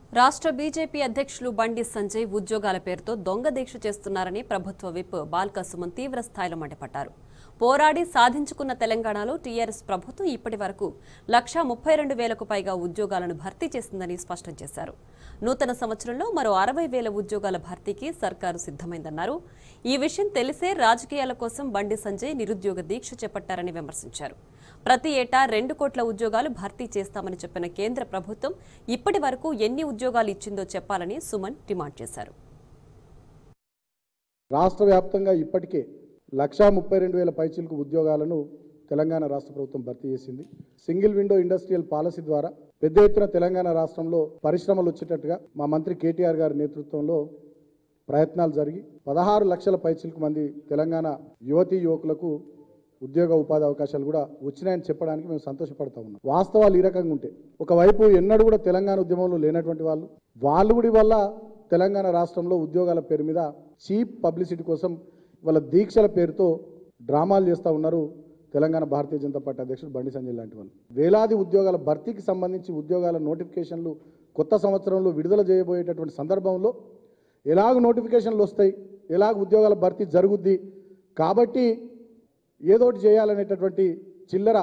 రాష్ట్ర బీజేపీ అధ్యక్షులు బండి సంజయ్ ఉద్యోగాల పేరుతో దొంగ దీక్ష చేస్తున్నారని ప్రభుత్వ విప్ బాల్క సుమన్ తీవ్ర స్థాయిలో మండిపడ్డారు పోరాడి సాధించుకున్న తెలంగాణలో టీఆర్ఎస్ ప్రభుత్వం ఇప్పటి వరకు లక్షా ముప్పై రెండు వేలకు పైగా ఉద్యోగాలను భర్తీ చేసిందని స్పష్టం చేశారు నూతన సంవత్సరంలో మరో అరవై వేల ఉద్యోగాల భర్తీకి సర్కారు సిద్ధమైందన్నారు ఈ విషయం తెలిసే రాజకీయాల కోసం బండి సంజయ్ నిరుద్యోగ దీక్ష చేపట్టారని విమర్శించారు ప్రతి ఏటా రెండు కోట్ల ఉద్యోగాలు భర్తీ చేస్తామని చెప్పిన కేంద్ర ప్రభుత్వం ఇప్పటి వరకు ఎన్ని ఉద్యోగాలు ఇచ్చిందో చెప్పాలని సుమన్ డిమాండ్ చేశారు రాష్ట్ర వ్యాప్తంగా ఇప్పటికే లక్షా ముప్పై రెండు వేల పైచీలకు ఉద్యోగాలను తెలంగాణ రాష్ట్ర ప్రభుత్వం భర్తీ చేసింది సింగిల్ విండో ఇండస్ట్రియల్ పాలసీ ద్వారా పెద్ద ఎత్తున తెలంగాణ రాష్ట్రంలో పరిశ్రమలు వచ్చేటట్టుగా మా మంత్రి కేటీఆర్ గారి నేతృత్వంలో ప్రయత్నాలు జరిగి పదహారు లక్షల పైచీలకు మంది తెలంగాణ యువతీ యువకులకు ఉద్యోగ ఉపాధి అవకాశాలు కూడా వచ్చినాయని చెప్పడానికి మేము సంతోషపడతా ఉన్నాం వాస్తవాలు ఈ రకంగా ఉంటే ఒకవైపు ఎన్నడూ కూడా తెలంగాణ ఉద్యమంలో లేనటువంటి వాళ్ళు వాళ్ళు కూడా వల్ల తెలంగాణ రాష్ట్రంలో ఉద్యోగాల పేరు మీద చీప్ పబ్లిసిటీ కోసం వాళ్ళ దీక్షల పేరుతో డ్రామాలు చేస్తూ ఉన్నారు తెలంగాణ భారతీయ జనతా పార్టీ అధ్యక్షుడు బండి సంజయ్ లాంటి వాళ్ళు వేలాది ఉద్యోగాల భర్తీకి సంబంధించి ఉద్యోగాల నోటిఫికేషన్లు కొత్త సంవత్సరంలో విడుదల చేయబోయేటటువంటి సందర్భంలో ఎలాగ నోటిఫికేషన్లు వస్తాయి ఎలాగ ఉద్యోగాల భర్తీ జరుగుద్ది కాబట్టి ఏదోటి చేయాలనేటటువంటి చిల్లర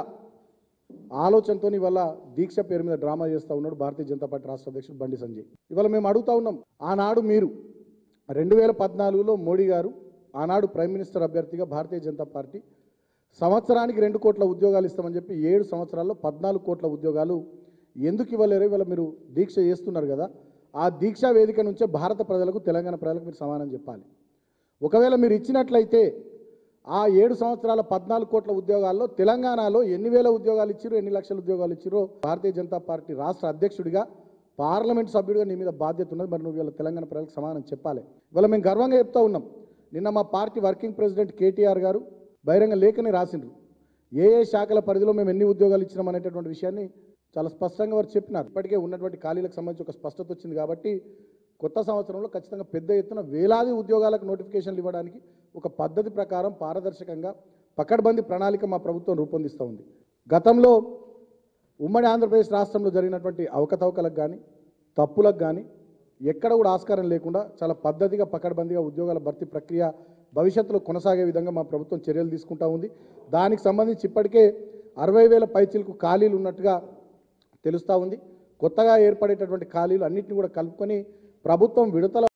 ఆలోచనతో ఇవాళ దీక్ష పేరు మీద డ్రామా చేస్తూ ఉన్నాడు భారతీయ జనతా పార్టీ రాష్ట్ర అధ్యక్షుడు బండి సంజయ్ ఇవాళ మేము అడుగుతా ఉన్నాం ఆనాడు మీరు రెండు వేల పద్నాలుగులో మోడీ గారు ఆనాడు ప్రైమ్ మినిస్టర్ అభ్యర్థిగా భారతీయ జనతా పార్టీ సంవత్సరానికి రెండు కోట్ల ఉద్యోగాలు ఇస్తామని చెప్పి ఏడు సంవత్సరాల్లో పద్నాలుగు కోట్ల ఉద్యోగాలు ఎందుకు ఇవ్వలేరు ఇవాళ మీరు దీక్ష చేస్తున్నారు కదా ఆ దీక్షా వేదిక నుంచే భారత ప్రజలకు తెలంగాణ ప్రజలకు మీరు సమానం చెప్పాలి ఒకవేళ మీరు ఇచ్చినట్లయితే ఆ ఏడు సంవత్సరాల పద్నాలుగు కోట్ల ఉద్యోగాల్లో తెలంగాణలో ఎన్ని వేల ఉద్యోగాలు ఇచ్చిరో ఎన్ని లక్షల ఉద్యోగాలు ఇచ్చిరో భారతీయ జనతా పార్టీ రాష్ట్ర అధ్యక్షుడిగా పార్లమెంట్ సభ్యుడిగా నీ మీద బాధ్యత ఉన్నది మరి నువ్వు ఇవాళ తెలంగాణ ప్రజలకు సమానం చెప్పాలి ఇవాళ మేము గర్వంగా చెప్తా ఉన్నాం నిన్న మా పార్టీ వర్కింగ్ ప్రెసిడెంట్ కేటీఆర్ గారు బహిరంగ లేఖని రాసిండ్రు ఏ ఏ శాఖల పరిధిలో మేము ఎన్ని ఉద్యోగాలు ఇచ్చినాం అనేటటువంటి విషయాన్ని చాలా స్పష్టంగా వారు చెప్పినారు ఇప్పటికే ఉన్నటువంటి ఖాళీలకు సంబంధించి ఒక స్పష్టత వచ్చింది కాబట్టి కొత్త సంవత్సరంలో ఖచ్చితంగా పెద్ద ఎత్తున వేలాది ఉద్యోగాలకు నోటిఫికేషన్లు ఇవ్వడానికి ఒక పద్ధతి ప్రకారం పారదర్శకంగా పకడ్బందీ ప్రణాళిక మా ప్రభుత్వం రూపొందిస్తూ ఉంది గతంలో ఉమ్మడి ఆంధ్రప్రదేశ్ రాష్ట్రంలో జరిగినటువంటి అవకతవకలకు కానీ తప్పులకు కానీ ఎక్కడ కూడా ఆస్కారం లేకుండా చాలా పద్ధతిగా పకడ్బందీగా ఉద్యోగాల భర్తీ ప్రక్రియ భవిష్యత్తులో కొనసాగే విధంగా మా ప్రభుత్వం చర్యలు తీసుకుంటా ఉంది దానికి సంబంధించి ఇప్పటికే అరవై వేల పైచీలకు ఖాళీలు ఉన్నట్టుగా తెలుస్తూ ఉంది కొత్తగా ఏర్పడేటటువంటి ఖాళీలు అన్నింటినీ కూడా కలుపుకొని ప్రభుత్వం విడతల